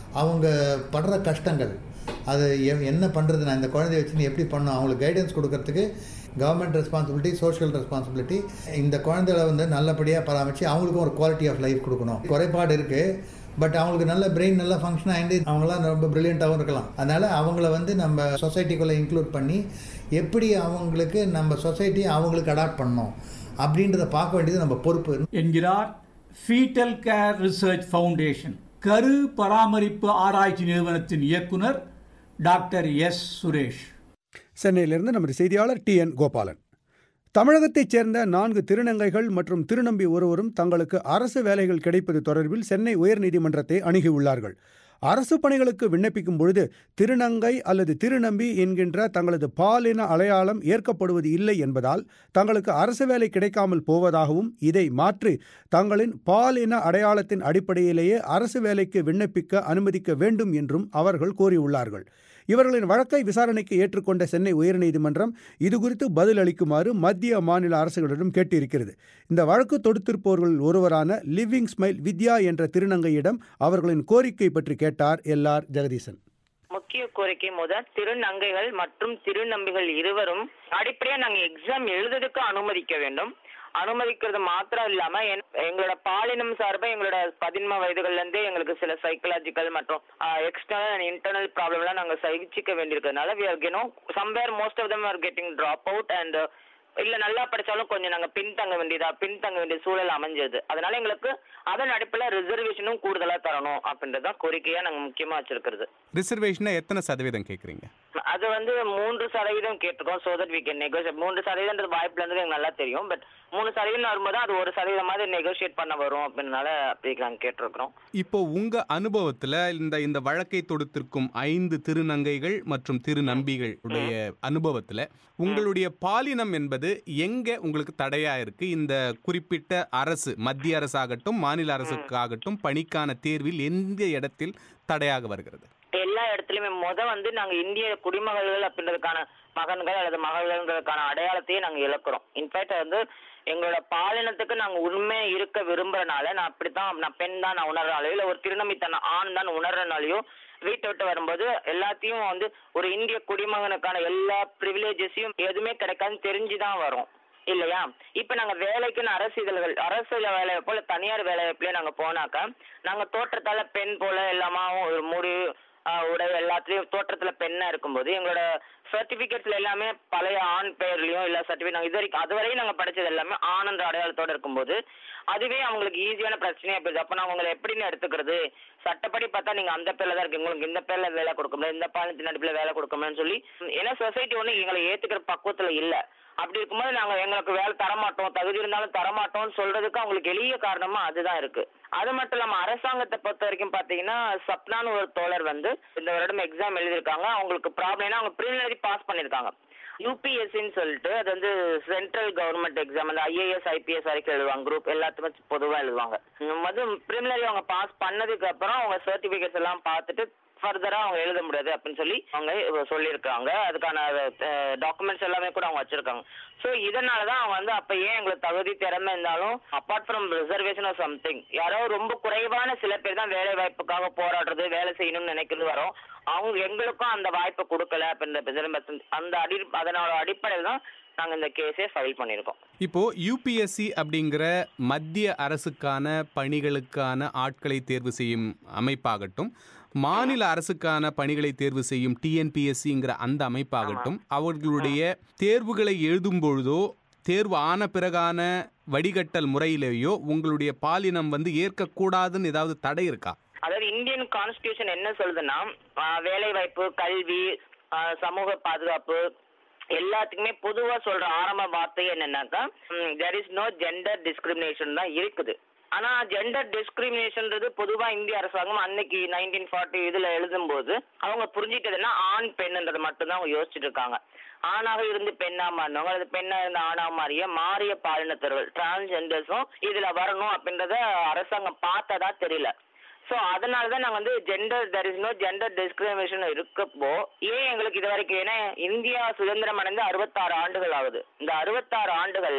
S8: அவங்க படுற கஷ்டங்கள் அது எ- என்ன பண்ணுறது நான் இந்த குழந்தைய வச்சு நீ எப்படி பண்ணணும் அவங்களுக்கு கைடன்ஸ் கொடுக்கறதுக்கு கவர்மெண்ட் ரெஸ்பான்சிபிலிட்டி சோஷியல் ரெஸ்பான்சிபிலிட்டி இந்த குழந்தைகளை வந்து நல்லபடியாக பராமரித்து அவங்களுக்கும் ஒரு குவாலிட்டி ஆஃப் லைஃப் கொடுக்கணும் குறைபாடு இருக்குது பட் அவங்களுக்கு நல்ல பிரெயின் நல்லா ஃபங்க்ஷன் ஆகிட்டு அவங்களாம் ரொம்ப ப்ரில்லியண்ட்டாகவும் இருக்கலாம் அதனால் அவங்கள வந்து நம்ம சொசைட்டிக்குள்ளே இன்க்ளூட் பண்ணி எப்படி அவங்களுக்கு நம்ம சொசைட்டி அவங்களுக்கு அடாப்ட் பண்ணணும் அப்படின்றத பார்க்க வேண்டியது நம்ம பொறுப்பு
S9: என்கிறார் ஃபீட்டல் கேர் ரிசர்ச் ஃபவுண்டேஷன் கரு பராமரிப்பு ஆராய்ச்சி நிறுவனத்தின் இயக்குனர் டாக்டர் எஸ் சுரேஷ்
S1: சென்னையிலிருந்து நமது செய்தியாளர் டி என் கோபாலன் தமிழகத்தைச் சேர்ந்த நான்கு திருநங்கைகள் மற்றும் திருநம்பி ஒருவரும் தங்களுக்கு அரசு வேலைகள் கிடைப்பது தொடர்பில் சென்னை உயர்நீதிமன்றத்தை அணுகியுள்ளார்கள் அரசு பணிகளுக்கு விண்ணப்பிக்கும் பொழுது திருநங்கை அல்லது திருநம்பி என்கின்ற தங்களது பாலின அடையாளம் ஏற்கப்படுவது இல்லை என்பதால் தங்களுக்கு அரசு வேலை கிடைக்காமல் போவதாகவும் இதை மாற்றி தங்களின் பாலின அடையாளத்தின் அடிப்படையிலேயே அரசு வேலைக்கு விண்ணப்பிக்க அனுமதிக்க வேண்டும் என்றும் அவர்கள் கோரியுள்ளார்கள் இவர்களின் வழக்கை விசாரணைக்கு ஏற்றுக்கொண்ட சென்னை உயர்நீதிமன்றம் இதுகுறித்து பதில் அளிக்குமாறு மத்திய மாநில அரசுகளிடம் கேட்டிருக்கிறது இந்த வழக்கு தொடுத்திருப்பவர்களில் ஒருவரான லிவிங் ஸ்மைல் வித்யா என்ற திருநங்கையிடம் அவர்களின் கோரிக்கை பற்றி கேட்டார் எல் ஆர் ஜெகதீசன்
S10: முக்கிய கோரிக்கை முதல் திருநங்கைகள் மற்றும் திருநம்பிகள் இருவரும் அடிப்படையா நாங்க எக்ஸாம் எழுதுறதுக்கு அனுமதிக்க வேண்டும் அனுமதிக்கிறது மாத்திரம் இல்லாம என்- எங்களோட பாலினம் சார்பா எங்களோட பதின்ம வயதுகள்ல இருந்தே எங்களுக்கு சில சைக்கலாஜிக்கல் மற்றும் எக்ஸ்டர்னல் அண்ட் இன்டர்னல் ப்ராப்ளம் எல்லாம் நாங்க சகிச்சிக்க வேண்டியிருக்கிறதுனால we are you know somewhere most of them are getting drop out and இல்ல நல்லா படிச்சாலும் கொஞ்சம் நாங்க பின்தங்க வேண்டியதா பின்தங்க வேண்டிய சூழல் அமைஞ்சது அதனால எங்களுக்கு அதன் அடிப்படையில் ரிசர்வேஷனும் கூடுதலா தரணும் அப்படின்றதான் கோரிக்கையா நாங்க முக்கியமா வச்சிருக்கிறது
S5: ரிசர்வேஷனை எத்தனை சதவீதம் கேட்குறீங்க
S10: அது வந்து மூன்று சதவீதம் கேட்டிருக்கோம் so that we can negotiate மூன்று சதவீதம் வாய்ப்புல இருந்து எனக்கு நல்லா தெரியும் பட் மூணு சதவீதம் வரும்போது அது ஒரு சதவீதமாவது நெகோஷியேட் பண்ண வரும் அப்படின்னால அப்படி நாங்க கேட்டிருக்கிறோம்
S5: இப்போ உங்க அனுபவத்துல இந்த இந்த வழக்கை தொடுத்திருக்கும் ஐந்து திருநங்கைகள் மற்றும் திருநம்பிகள் உடைய அனுபவத்துல உங்களுடைய பாலினம் என்பது எங்க உங்களுக்கு தடையா இருக்கு இந்த குறிப்பிட்ட அரசு மத்திய அரசாகட்டும் மாநில அரசுக்காகட்டும் பணிக்கான தேர்வில் எந்த இடத்தில் தடையாக வருகிறது
S10: எல்லா இடத்துலயுமே முத வந்து நாங்க இந்திய குடிமகள்கள் அப்படின்றதுக்கான மகன்கள் அல்லது மகள்கள்ன்றதுக்கான அடையாளத்தையே நாங்க இழக்கிறோம் இன்ஃபேக்ட் வந்து எங்களோட பாலினத்துக்கு நாங்க உண்மை இருக்க விரும்புறனால நான் அப்படித்தான் நான் பெண் தான் நான் உணர்றாலோ இல்ல ஒரு திருநம்பித்தன ஆண் தான் உணர்றனாலயோ வீட்டை விட்டு வரும்போது எல்லாத்தையும் வந்து ஒரு இந்திய குடிமகனுக்கான எல்லா ப்ரிவிலேஜஸையும் எதுவுமே கிடைக்காதுன்னு தெரிஞ்சுதான் வரும் இல்லையா இப்ப நாங்க வேலைக்குன்னு அரசு இதழ்கள் அரசு வேலை போல தனியார் வேலை வாய்ப்புலயே நாங்க போனாக்கா நாங்க தோற்றத்தால பெண் போல எல்லாமாவும் ஒரு முடி ஆஹ், உடை எல்லாத்துலயும் தோற்றத்துல பெண்ணா இருக்கும்போது எங்களோட சர்டிபிகேட்ஸ்ல எல்லாமே பழைய ஆண் பெயர்லயும் இல்ல சர்டிபிகேட் நாங்க இது வரைக்கும் அதுவரையும் நாங்க படிச்சது எல்லாமே ஆனந்த அடையாளத்தோட இருக்கும்போது அதுவே அவங்களுக்கு ஈஸியான பிரச்சனையா போயிடுது அப்ப நான் உங்களை எப்படின்னு எடுத்துக்கிறது சட்டப்படி பார்த்தா நீங்க அந்த பேர்ல தான் இருக்கு உங்களுக்கு இந்த பேர்ல வேலை கொடுக்க முடியாது இந்த பாலினத்தின் அடிப்பில் வேலை கொடுக்க முடியாதுன்னு சொல்லி ஏன்னா சொசைட்டி ஒண்ணு எங்களை ஏத்துக்கிற பக்குவத்துல இல்ல அப்படி இருக்கும்போது நாங்க எங்களுக்கு வேலை தரமாட்டோம் தகுதி இருந்தாலும் தரமாட்டோம்னு சொல்றதுக்கு அவங்களுக்கு எளிய காரணமா அதுதான் இருக்கு அது மட்டும் இல்லாம அரசாங்கத்தை பொறுத்த வரைக்கும் பாத்தீங்கன்னா சப்னான்னு ஒரு தோழர் வந்து இந்த வருடம் எக்ஸாம் எழுதியிருக்காங்க அவங்களுக்கு ப்ராப்ளம்னா அவங்க ப்ரிலிமினரி பாஸ் பண்ணிருக்காங்க யூபிஎஸ்சின்னு சொல்லிட்டு அது வந்து சென்ட்ரல் கவர்மெண்ட் எக்ஸாம் அந்த ஐஏஎஸ் ஐபிஎஸ் வரைக்கும் எழுதுவாங்க குரூப் எல்லாத்துக்குமே பொதுவா எழுதுவாங்க உம் அது ப்ரிலிமினரி அவங்க பாஸ் பண்ணதுக்கு அப்புறம் அவங்க சர்டிபிகேட்ஸ் எல்லாம் பார்த்துட்டு ஃபர்தரா அவங்க எழுத முடியாது அப்படின்னு சொல்லி அவங்க சொல்லியிருக்காங்க அதுக்கான டாக்குமெண்ட்ஸ் எல்லாமே கூட அவங்க வச்சிருக்காங்க ஸோ இதனால தான் அவங்க வந்து அப்ப ஏன் எங்களுக்கு தகுதி திறமை இருந்தாலும் apart from reservation or something யாரோ ரொம்ப குறைவான சில பேர் தான் வேலை வாய்ப்புக்காக போராடுறது வேலை செய்யணும்னு நினைக்கிறது வரும் அவங்க எங்களுக்கும் அந்த வாய்ப்பை கொடுக்கல அப்படின்ற அந்த அடி அதனோட அடிப்படையில் தான் நாங்க இந்த கேஸே ஃபைல் பண்ணியிருக்கோம்
S5: இப்போ யூபிஎஸ்சி அப்படிங்கிற மத்திய அரசுக்கான பணிகளுக்கான ஆட்களை தேர்வு செய்யும் அமைப்பாகட்டும் மாநில அரசுக்கான பணிகளை தேர்வு செய்யும் டிஎன்பிஎஸ்சிங்கிற அந்த அமைப்பாகட்டும் அவர்களுடைய தேர்வுகளை எழுதும் பொழுதோ தேர்வு ஆன பிறகான வடிகட்டல் முறையிலேயோ உங்களுடைய பாலினம் வந்து ஏற்கக்கூடாதுன்னு ஏதாவது தடை இருக்கா
S10: அதாவது இந்தியன் கான்ஸ்டியூஷன் என்ன சொல்லுதுன்னா ஆஹ் வேலை வாய்ப்பு கல்வி ஆஹ் சமூக பாதுகாப்பு எல்லாத்துக்குமே பொதுவா சொல்ற ஆரம்ப வார்த்தை என்னன்னாக்கா there is no gender discrimination தான் இருக்குது ஆனா ஜெண்டர் டிஸ்கிரிமினேஷன்ன்றது பொதுவா இந்திய அரசாங்கம் அன்னைக்கு நைன்டீன் ஃபார்ட்டி இதுல எழுதும்போது அவங்க புரிஞ்சிட்டதுன்னா ஆண் பெண்ன்றது மட்டும்தான் அவங்க யோசிச்சுட்டு இருக்காங்க ஆணாக இருந்து பெண்ணா மாறினவங்க அல்லது பெண்ணா இருந்து ஆணா மாறிய மாறிய பாலினத்தர்கள் டிரான்ஸ்ஜெண்டர்ஸும் இதுல வரணும் அப்படின்றத அரசாங்கம் பார்த்ததா தெரியல சோ அதனால தான் நாங்க வந்து gender there is no gender discrimination இருக்கப்போ ஏன் எங்களுக்கு இது வரைக்கும் ஏன்னா இந்தியா சுதந்திரம் அடைந்து அறுபத்தாறு ஆண்டுகள் ஆகுது இந்த அறுபத்தாறு ஆண்டுகள்ல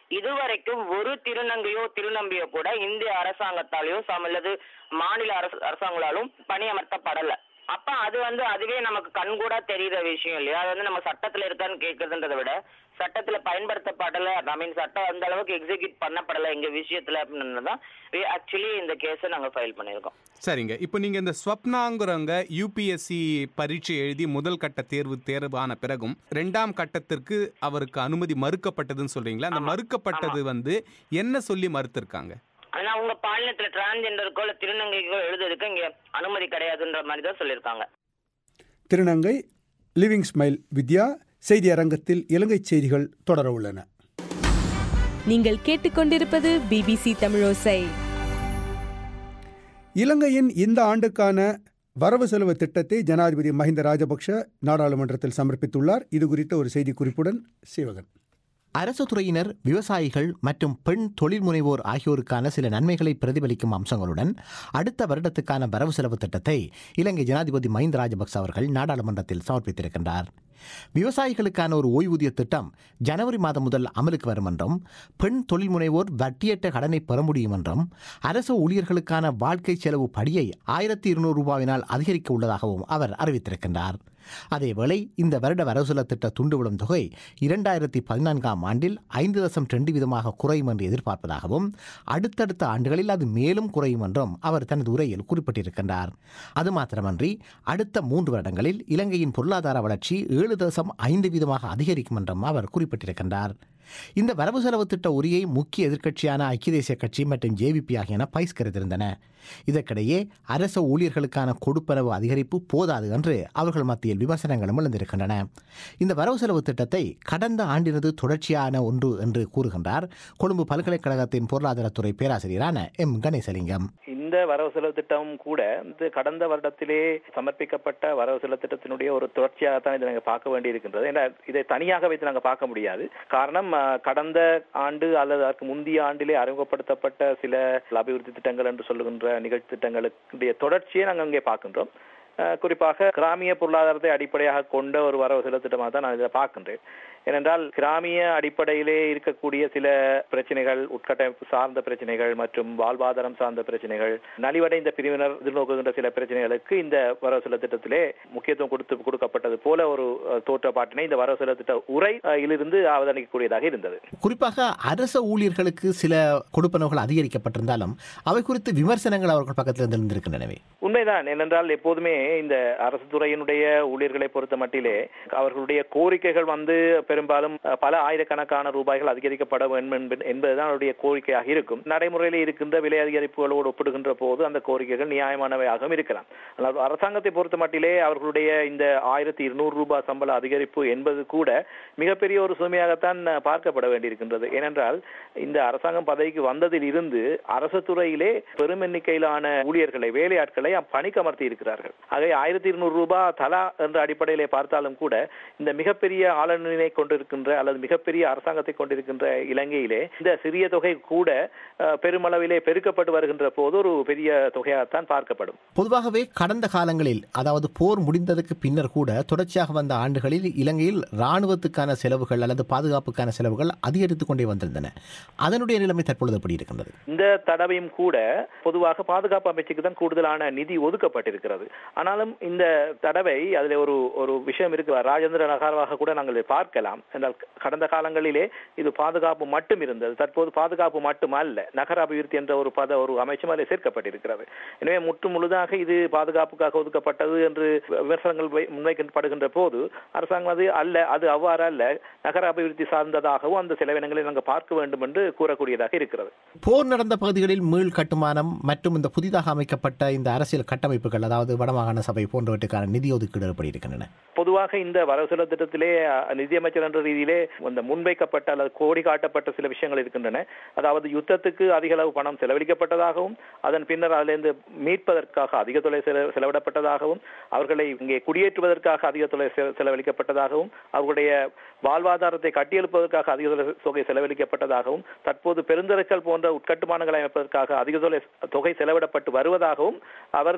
S10: இதுவரைக்கும் ஒரு திருநங்கையோ திருநம்பியோ கூட இந்திய அரசாங்கத்தாலேயோ சம அல்லது மாநில அரசு அரசாங்களாலும் பணியமர்த்தப்படல அப்ப அது வந்து அதுவே நமக்கு கண்கூடா தெரியுற விஷயம் இல்லையா அது வந்து நம்ம சட்டத்துல இருக்கான்னு கேக்குறதுன்றதை விட சட்டத்துல பயன்படுத்தப்படல ஐ மீன் சட்டம் அந்த அளவுக்கு எக்ஸிக்யூட் பண்ணப்படல எங்க விஷயத்துல அப்படின்னு தான் ஆக்சுவலி இந்த கேஸை நாங்க ஃபைல் பண்ணியிருக்கோம்
S5: சரிங்க இப்போ நீங்கள் இந்த ஸ்வப்னாங்கிறவங்க யூபிஎஸ்சி பரீட்சை எழுதி முதல் கட்ட தேர்வு தேர்வான பிறகும் ரெண்டாம் கட்டத்திற்கு அவருக்கு அனுமதி மறுக்கப்பட்டதுன்னு சொல்றீங்களா அந்த மறுக்கப்பட்டது வந்து என்ன சொல்லி மறுத்திருக்காங்க
S10: ஆனா உங்க பாலினத்துல டிரான்ஜெண்டருக்கோ இல்ல திருநங்கைக்கோ எழுதுறதுக்கு இங்க அனுமதி கிடையாதுன்ற மாதிரி தான் சொல்லியிருக்காங்க
S1: திருநங்கை லிவிங் ஸ்மைல் வித்யா செய்தி அரங்கத்தில் இலங்கை செய்திகள் தொடர உள்ளன
S11: நீங்கள் கேட்டுக்கொண்டிருப்பது பிபிசி தமிழோசை
S1: இலங்கையின் இந்த ஆண்டுக்கான வரவு செலவு திட்டத்தை ஜனாதிபதி மஹிந்த ராஜபக்ஷ நாடாளுமன்றத்தில் சமர்ப்பித்துள்ளார் இது குறித்த ஒரு செய்திக்குறிப்புடன் சிவகன்
S12: அரசு துறையினர் விவசாயிகள் மற்றும் பெண் தொழில் முனைவோர் ஆகியோருக்கான சில நன்மைகளை பிரதிபலிக்கும் அம்சங்களுடன் அடுத்த வருடத்துக்கான வரவு செலவு திட்டத்தை இலங்கை ஜனாதிபதி மஹிந்த ராஜபக்ச அவர்கள் நாடாளுமன்றத்தில் சமர்ப்பித்திருக்கின்றார் விவசாயிகளுக்கான ஒரு ஓய்வூதிய திட்டம் ஜனவரி மாதம் முதல் அமலுக்கு வரும் என்றும் பெண் தொழில் முனைவோர் வட்டியற்ற கடனை பெற முடியும் என்றும் அரசு ஊழியர்களுக்கான வாழ்க்கை செலவு படியை ஆயிரத்தி இருநூறு ரூபாயினால் அதிகரிக்க உள்ளதாகவும் அவர் அறிவித்திருக்கின்றார் அதேவேளை இந்த வருட வரவுசெல திட்ட துண்டுவிடும் தொகை இரண்டாயிரத்தி பதினான்காம் ஆண்டில் ஐந்து தசம் ரெண்டு வீதமாக குறையும் என்று எதிர்பார்ப்பதாகவும் அடுத்தடுத்த ஆண்டுகளில் அது மேலும் குறையும் என்றும் அவர் தனது உரையில் குறிப்பிட்டிருக்கின்றார் அது மாத்திரமன்றி அடுத்த மூன்று வருடங்களில் இலங்கையின் பொருளாதார வளர்ச்சி ஏழு தசம் ஐந்து வீதமாக அதிகரிக்கும் என்றும் அவர் குறிப்பிட்டிருக்கின்றார் இந்த வரவு செலவு திட்ட உரியை முக்கிய எதிர்க்கட்சியான ஐக்கிய தேசிய கட்சி மற்றும் ஜேவிபி ஆகியன பயிஸ்கரித்திருந்தன இதற்கிடையே அரசு ஊழியர்களுக்கான கொடுப்பனவு அதிகரிப்பு போதாது என்று அவர்கள் மத்தியில் விமர்சனங்களும் எழுந்திருக்கின்றன இந்த வரவு செலவு திட்டத்தை கடந்த ஆண்டினது தொடர்ச்சியான ஒன்று என்று கூறுகின்றார் கொழும்பு பல்கலைக்கழகத்தின் பொருளாதாரத்துறை பேராசிரியரான எம் கணேசலிங்கம்
S3: இந்த வரவு செலவு திட்டம் கூட இது கடந்த வருடத்திலே சமர்ப்பிக்கப்பட்ட வரவு செலவு திட்டத்தினுடைய ஒரு தொடர்ச்சியாகத்தான் இதை நாங்கள் பார்க்க வேண்டி இருக்கின்றது ஏன்னா இதை தனியாக வைத்து நாங்கள் பார்க்க முடியாது காரணம் அஹ், கடந்த ஆண்டு அல்லது அதற்கு முந்தைய ஆண்டிலே அறிமுகப்படுத்தப்பட்ட சில அபிவிருத்தி திட்டங்கள் என்று சொல்லுகின்ற நிகழ்ச்சி திட்டங்களுடைய தொடர்ச்சியை நாங்கள் அங்கே பார்க்கின்றோம் அஹ், குறிப்பாக கிராமிய பொருளாதாரத்தை அடிப்படையாக கொண்ட ஒரு வரவு செலவு திட்டமாக தான் நான் இதை பார்க்கின்றேன் ஏனென்றால் கிராமிய அடிப்படையிலே இருக்கக்கூடிய சில பிரச்சனைகள் உட்கட்டமைப்பு சார்ந்த பிரச்சனைகள் மற்றும் வாழ்வாதாரம் சார்ந்த பிரச்சனைகள் நலிவடைந்த பிரிவினர் எதிர்நோக்குகின்ற சில பிரச்சனைகளுக்கு இந்த வரவு செலவு திட்டத்திலே முக்கியத்துவம் கொடுத்து கொடுக்கப்பட்டது போல ஒரு அஹ், தோற்றப்பாட்டினை இந்த வரவு செலவு திட்ட உரை அஹ், இலிருந்து அவதானிக்கக்கூடியதாக இருந்தது
S12: குறிப்பாக அரச ஊழியர்களுக்கு சில கொடுப்பனவுகள் அதிகரிக்கப்பட்டிருந்தாலும் அவை குறித்து விமர்சனங்கள் அவர்கள் பக்கத்தில் இருந்திருக்கின்றனவே
S3: உண்மைதான் ஏனென்றால் எப்போதுமே இந்த அரசு துறையினுடைய ஊழியர்களை பொறுத்த மட்டிலே அவர்களுடைய கோரிக்கைகள் வந்து பெரும்பாலும் அஹ், பல ஆயிரக்கணக்கான ரூபாய்கள் அதிகரிக்கப்பட வேண்டும் என்பது- என்பதுதான் அவருடைய கோரிக்கையாக இருக்கும் நடைமுறையில் இருக்கின்ற விலை அதிகரிப்புகளோடு ஒப்பிடுகின்ற போது அந்த கோரிக்கைகள் நியாயமானவையாகவும் இருக்கலாம் ஆனால் அரசாங்கத்தை பொறுத்த மட்டிலே அவர்களுடைய இந்த ஆயிரத்தி இருநூறு ரூபாய் சம்பள அதிகரிப்பு என்பது கூட மிகப்பெரிய ஒரு சுமையாகத்தான் அஹ், பார்க்கப்பட வேண்டியிருக்கின்றது ஏனென்றால் இந்த அரசாங்கம் பதவிக்கு வந்ததில் இருந்து அரசு துறையிலே பெரும் எண்ணிக்கையிலான ஊழியர்களை வேலையாட்களை பணிக்கு அமர்த்தி இருக்கிறார்கள் ஆகவே ஆயிரத்தி இருநூறு ரூபாய் தலா என்ற அடிப்படையிலே பார்த்தாலும் கூட இந்த மிகப்பெரிய ஆளுநரை கொண்டிருக்கின்ற அல்லது மிகப்பெரிய அரசாங்கத்தை கொண்டிருக்கின்ற இலங்கையிலே இந்த சிறிய தொகை கூட அஹ், பெருமளவிலே பெருக்கப்பட்டு வருகின்ற போது ஒரு பெரிய தொகையாகத்தான் பார்க்கப்படும்
S12: பொதுவாகவே கடந்த காலங்களில் அதாவது போர் முடிந்ததுக்கு பின்னர் கூட தொடர்ச்சியாக வந்த ஆண்டுகளில் இலங்கையில் இராணுவத்துக்கான செலவுகள் அல்லது பாதுகாப்புக்கான செலவுகள் அதிகரித்துக் கொண்டே வந்திருந்தன அதனுடைய நிலைமை தற்பொழுது எப்படி இருக்கின்றது
S3: இந்த தடவையும் கூட பொதுவாக பாதுகாப்பு அமைச்சுக்கு தான் கூடுதலான நிதி ஒதுக்கப்பட்டிருக்கிறது ஆனாலும் இந்த தடவை அதில் ஒரு ஒரு விஷயம் இருக்கு ராஜேந்திர நகர்வாக கூட நாங்கள் இதை பார்க்கலாம் என்றால் கடந்த காலங்களிலே இது பாதுகாப்பு மட்டும் இருந்தது தற்போது பாதுகாப்பு மட்டும் அல்ல நகர அபிவிருத்தி என்ற ஒரு பத ஒரு அமைச்சும் அதில் சேர்க்கப்பட்டிருக்கிறது எனவே முற்று முழுதாக இது பாதுகாப்புக்காக ஒதுக்கப்பட்டது என்று விமர்சனங்கள் வை- முன்வைக்கப்படுகின்ற போது அரசாங்கம் அது அல்ல அது அவ்வாறு அல்ல நகர அபிவிருத்தி சார்ந்ததாகவும் அந்த செலவினங்களை நாங்கள் பார்க்க வேண்டும் என்று கூறக்கூடியதாக இருக்கிறது
S12: போர் நடந்த பகுதிகளில் மீள் கட்டுமானம் மற்றும் இந்த புதிதாக அமைக்கப்பட்ட இந்த அரசியல் கட்டமைப்புகள் அதாவது வடமாகாண சபை போன்றவற்றுக்கான நிதி ஒதுக்கீடு எப்படி இருக்கின்றன
S3: பொதுவாக இந்த வரவு செலவு திட்டத்திலே அஹ், நிதியமைச்சர் என்ற ரீதியிலே இந்த முன்வைக்கப்பட்ட அல்லது கோடி காட்டப்பட்ட சில விஷயங்கள் இருக்கின்றன அதாவது யுத்தத்துக்கு அதிக அளவு பணம் செலவழிக்கப்பட்டதாகவும் அதன் பின்னர் அதிலிருந்து மீட்பதற்காக அதிக தொகை செல- செலவிடப்பட்டதாகவும் அவர்களை இங்கே குடியேற்றுவதற்காக அதிக தொகை செ- செலவழிக்கப்பட்டதாகவும் அவர்களுடைய வாழ்வாதாரத்தை கட்டியெழுப்பதற்காக அதிக தொகை- தொகை செலவழிக்கப்பட்டதாகவும் தற்போது பெருந்தரைச்சல் போன்ற உட்கட்டுமானங்களை அமைப்பதற்காக அதிக தொகை தொகை செலவிடப்பட்டு வருவதாகவும் அவர்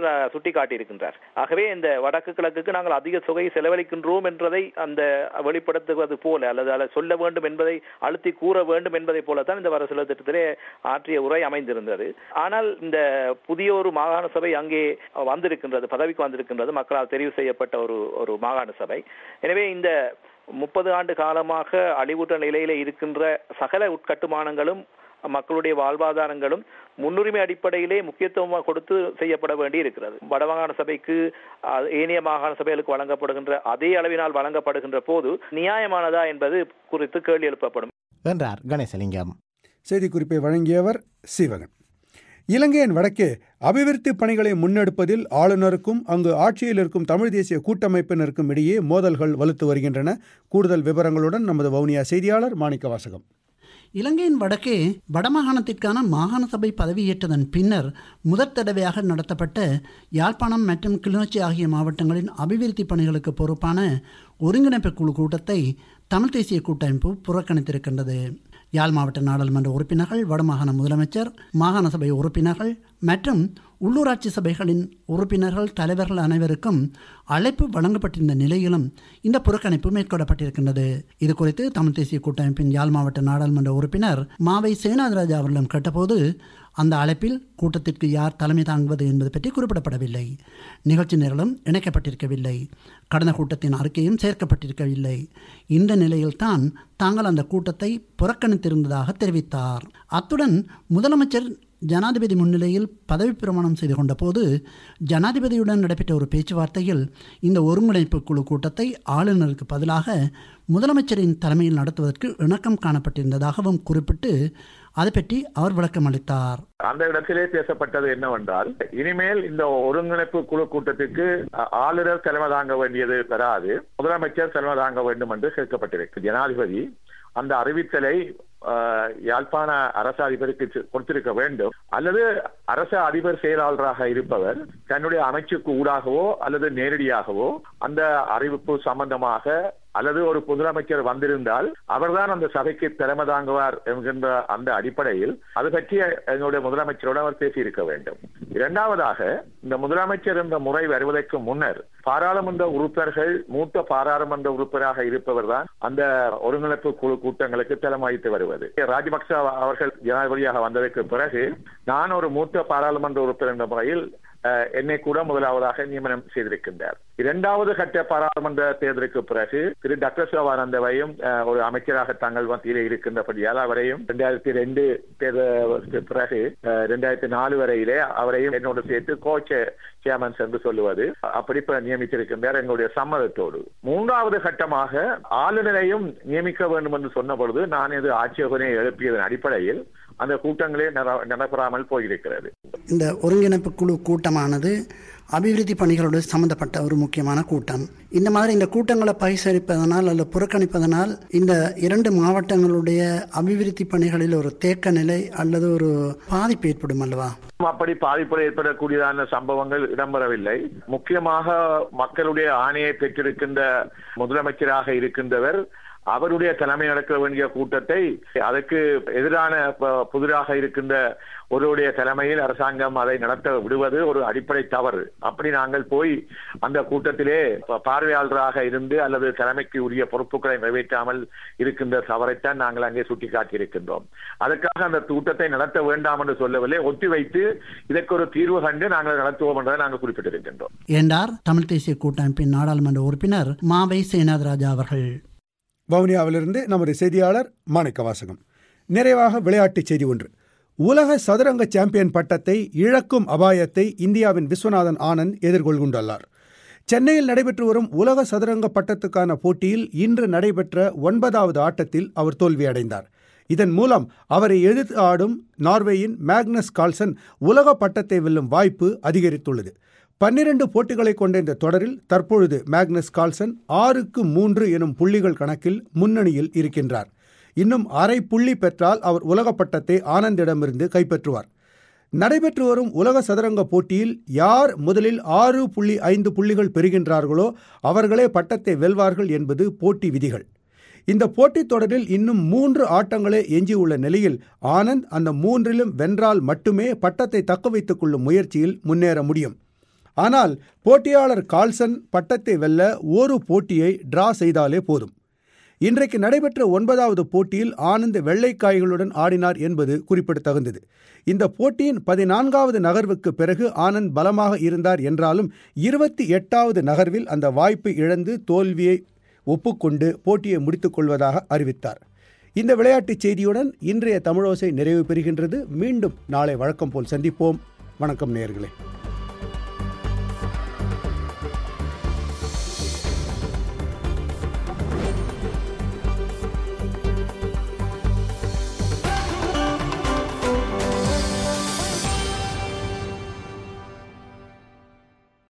S3: அஹ், சுட்டிக்காட்டியிருக்கின்றார் ஆகவே இந்த வடக்கு கிழக்குக்கு நாங்கள் அதிக தொகை செலவழிக்கின்றோம் என்றதை அந்த வெளிப்படுத்துவது போல அல்லது அதை சொல்ல வேண்டும் என்பதை அழுத்தி கூற வேண்டும் என்பதை போலத்தான் இந்த வரவு செலவு திட்டத்திலே ஆற்றிய உரை அமைந்திருந்தது ஆனால் இந்த புதிய ஒரு மாகாண சபை அங்கே வந்திருக்கின்றது பதவிக்கு வந்திருக்கின்றது மக்களால் தெரிவு செய்யப்பட்ட ஒரு ஒரு மாகாண சபை எனவே இந்த முப்பது ஆண்டு காலமாக அழிவுற்ற நிலையில இருக்கின்ற சகல உட்கட்டுமானங்களும் மக்களுடைய வாழ்வாதாரங்களும் முன்னுரிமை அடிப்படையிலே முக்கியத்துவம் கொடுத்து செய்யப்பட வேண்டி இருக்கிறது வடமாகாண சபைக்கு அஹ், ஏனைய மாகாண சபைகளுக்கு வழங்கப்படுகின்ற அதே அளவினால் வழங்கப்படுகின்ற போது நியாயமானதா என்பது குறித்து கேள்வி எழுப்பப்படும்
S12: என்றார் கணேசலிங்கம்
S1: செய்திக்குறிப்பை வழங்கியவர் சீவகன் இலங்கையின் வடக்கே அபிவிருத்தி பணிகளை முன்னெடுப்பதில் ஆளுநருக்கும் அங்கு ஆட்சியில் இருக்கும் தமிழ் தேசிய கூட்டமைப்பினருக்கும் இடையே மோதல்கள் வலுத்து வருகின்றன கூடுதல் விவரங்களுடன் நமது வவுனியா செய்தியாளர் மாணிக்க வாசகம்
S13: இலங்கையின் வடக்கே வடமாகாணத்திற்கான மாகாண சபை பதவியேற்றதன் பின்னர் முதற் தடவையாக நடத்தப்பட்ட யாழ்ப்பாணம் மற்றும் கிளிநொச்சி ஆகிய மாவட்டங்களின் அபிவிருத்தி பணிகளுக்கு பொறுப்பான ஒருங்கிணைப்பு குழு கூட்டத்தை தமிழ் தேசிய கூட்டமைப்பு புறக்கணித்திருக்கின்றது யாழ் மாவட்ட நாடாளுமன்ற உறுப்பினர்கள் வடமாகாண முதலமைச்சர் மாகாண சபை உறுப்பினர்கள் மற்றும் உள்ளூராட்சி சபைகளின் உறுப்பினர்கள் தலைவர்கள் அனைவருக்கும் அழைப்பு வழங்கப்பட்டிருந்த நிலையிலும் இந்த புறக்கணிப்பு மேற்கொள்ளப்பட்டிருக்கின்றது இது குறித்து தமிழ் தேசிய கூட்டமைப்பின் யாழ் மாவட்ட நாடாளுமன்ற உறுப்பினர் மாவை சேனாதராஜா அவர்களிடம் கேட்டபோது அந்த அழைப்பில் கூட்டத்திற்கு யார் தலைமை தாங்குவது என்பது பற்றி குறிப்பிடப்படவில்லை நிகழ்ச்சி நிரலும் இணைக்கப்பட்டிருக்கவில்லை கடந்த கூட்டத்தின் அறிக்கையும் சேர்க்கப்பட்டிருக்கவில்லை இந்த நிலையில்தான் தாங்கள் அந்த கூட்டத்தை புறக்கணித்திருந்ததாக தெரிவித்தார் அத்துடன் முதலமைச்சர் ஜனாதிபதி முன்னிலையில் பதவி பிரமாணம் செய்து கொண்ட போது ஜனாதிபதியுடன் நடைபெற்ற ஒரு பேச்சுவார்த்தையில் இந்த ஒருங்கிணைப்பு குழு கூட்டத்தை ஆளுநருக்கு பதிலாக முதலமைச்சரின் தலைமையில் நடத்துவதற்கு இணக்கம் காணப்பட்டிருந்ததாகவும் குறிப்பிட்டு அதை பற்றி அவர் விளக்கம் அளித்தார்
S14: அந்த இடத்திலே பேசப்பட்டது என்னவென்றால் இனிமேல் இந்த ஒருங்கிணைப்பு குழு கூட்டத்திற்கு அ, ஆளுநர் தலைமை தாங்க வேண்டியது வராது முதலமைச்சர் தலைமை தாங்க வேண்டும் என்று கேட்கப்பட்டிருக்கு ஜனாதிபதி அந்த அறிவித்தலை அ, யாழ்ப்பாண அரசு அதிபருக்கு சி- கொடுத்திருக்க வேண்டும் அல்லது அரசு அதிபர் செயலாளராக இருப்பவர் தன்னுடைய அமைச்சுக்கு ஊடாகவோ அல்லது நேரடியாகவோ அந்த அறிவிப்பு சம்பந்தமாக அல்லது ஒரு முதலமைச்சர் வந்திருந்தால் அவர்தான் அந்த சபைக்கு தலைமை தாங்குவார் என்கின்ற அந்த அடிப்படையில் அது பற்றி எங்களுடைய முதலமைச்சரோடு அவர் பேசியிருக்க வேண்டும் இரண்டாவதாக இந்த முதலமைச்சர் என்ற முறை வருவதற்கு முன்னர் பாராளுமன்ற உறுப்பினர்கள் மூத்த பாராளுமன்ற உறுப்பினராக இருப்பவர் தான் அந்த ஒருங்கிணைப்பு குழு கூட்டங்களுக்கு தலைமை வகித்து வருவது ராஜபக்ச அவர்கள் ஜனாதிபதியாக வந்ததற்கு பிறகு நான் ஒரு மூத்த பாராளுமன்ற உறுப்பினர் என்ற முறையில் அஹ், என்னை கூட முதலாவதாக நியமனம் செய்திருக்கின்றார் இரண்டாவது கட்ட பாராளுமன்ற தேர்தலுக்கு பிறகு திரு டாக்டர் சிவானந்தவையும் அஹ், ஒரு அமைச்சராக தங்கள் மத்தியிலே இருக்கின்றபடியால் அவரையும் இரண்டாயிரத்தி ரெண்டு தேர்தலுக்கு பிறகு அஹ், இரண்டாயிரத்தி நாலு வரையிலே அவரையும் என்னோடு சேர்த்து கோச் சேர்மன்ஸ் என்று சொல்லுவது அப்படி இப்ப நியமித்திருக்கின்றார் எங்களுடைய சம்மதத்தோடு மூன்றாவது கட்டமாக ஆளுநரையும் நியமிக்க வேண்டும் என்று சொன்ன பொழுது நான் இது ஆட்சேபனை எழுப்பியதன் அடிப்படையில் அந்த கூட்டங்களே நட- நடைபெறாமல் போயிருக்கிறது
S13: இந்த ஒருங்கிணைப்பு குழு கூட்டமானது அபிவிருத்தி பணிகளோடு சம்பந்தப்பட்ட ஒரு முக்கியமான கூட்டம் இந்த மாதிரி இந்த கூட்டங்களை பரிசளிப்பதனால் அல்லது புறக்கணிப்பதனால் இந்த இரண்டு மாவட்டங்களுடைய அபிவிருத்தி பணிகளில் ஒரு தேக்க நிலை அல்லது ஒரு பாதிப்பு ஏற்படும் அல்லவா
S14: அப்படி பாதிப்பு ஏற்படக்கூடியதான சம்பவங்கள் இடம்பெறவில்லை முக்கியமாக மக்களுடைய ஆணையை பெற்றிருக்கின்ற முதலமைச்சராக இருக்கின்றவர் அவருடைய தலைமை நடக்க வேண்டிய கூட்டத்தை அதற்கு எதிரான ப- புதிராக இருக்கின்ற ஒருவருடைய தலைமையில் அரசாங்கம் அதை நடத்த விடுவது ஒரு அடிப்படை தவறு அப்படி நாங்கள் போய் அந்த கூட்டத்திலே ப- பார்வையாளராக இருந்து அல்லது தலைமைக்கு உரிய பொறுப்புகளை நிறைவேற்றாமல் இருக்கின்ற தவறைத்தான் நாங்கள் அங்கே சுட்டிக்காட்டியிருக்கின்றோம் அதற்காக அந்த கூட்டத்தை நடத்த வேண்டாம் என்று சொல்லவில்லை ஒத்திவைத்து இதற்கு ஒரு தீர்வு கண்டு நாங்கள் நடத்துவோம் என்றதை நாங்கள் குறிப்பிட்டிருக்கின்றோம்
S13: என்றார் தமிழ் தேசிய கூட்டமைப்பின் நாடாளுமன்ற உறுப்பினர் மாவை சேனாதராஜா அவர்கள்
S1: வவுனியாவிலிருந்து நமது செய்தியாளர் மாணிக்க வாசகம் நிறைவாக விளையாட்டுச் செய்தி ஒன்று உலக சதுரங்க சாம்பியன் பட்டத்தை இழக்கும் அபாயத்தை இந்தியாவின் விஸ்வநாதன் ஆனந்த் எதிர்கொள்கின்றார் சென்னையில் நடைபெற்று வரும் உலக சதுரங்க பட்டத்துக்கான போட்டியில் இன்று நடைபெற்ற ஒன்பதாவது ஆட்டத்தில் அவர் தோல்வியடைந்தார் இதன் மூலம் அவரை எதிர்த்து ஆடும் நார்வேயின் மேக்னஸ் கால்சன் உலக பட்டத்தை வெல்லும் வாய்ப்பு அதிகரித்துள்ளது பன்னிரண்டு போட்டிகளை கொண்ட இந்த தொடரில் தற்பொழுது மேக்னஸ் கால்சன் ஆறுக்கு மூன்று எனும் புள்ளிகள் கணக்கில் முன்னணியில் இருக்கின்றார் இன்னும் அரை புள்ளி பெற்றால் அவர் உலக பட்டத்தை ஆனந்திடமிருந்து கைப்பற்றுவார் நடைபெற்று வரும் உலக சதுரங்க போட்டியில் யார் முதலில் ஆறு புள்ளி ஐந்து புள்ளிகள் பெறுகின்றார்களோ அவர்களே பட்டத்தை வெல்வார்கள் என்பது போட்டி விதிகள் இந்த போட்டித் தொடரில் இன்னும் மூன்று ஆட்டங்களே எஞ்சியுள்ள நிலையில் ஆனந்த் அந்த மூன்றிலும் வென்றால் மட்டுமே பட்டத்தை தக்க வைத்துக் கொள்ளும் முயற்சியில் முன்னேற முடியும் ஆனால் போட்டியாளர் கால்சன் பட்டத்தை வெல்ல ஒரு போட்டியை டிரா செய்தாலே போதும் இன்றைக்கு நடைபெற்ற ஒன்பதாவது போட்டியில் ஆனந்த் வெள்ளைக்காய்களுடன் ஆடினார் என்பது குறிப்பிடத்தகுந்தது இந்த போட்டியின் பதினான்காவது நகர்வுக்கு பிறகு ஆனந்த் பலமாக இருந்தார் என்றாலும் இருபத்தி எட்டாவது நகர்வில் அந்த வாய்ப்பை இழந்து தோல்வியை ஒப்புக்கொண்டு போட்டியை முடித்துக் கொள்வதாக அறிவித்தார் இந்த விளையாட்டுச் செய்தியுடன் இன்றைய தமிழோசை நிறைவு பெறுகின்றது மீண்டும் நாளை வழக்கம் போல் சந்திப்போம் வணக்கம் நேயர்களே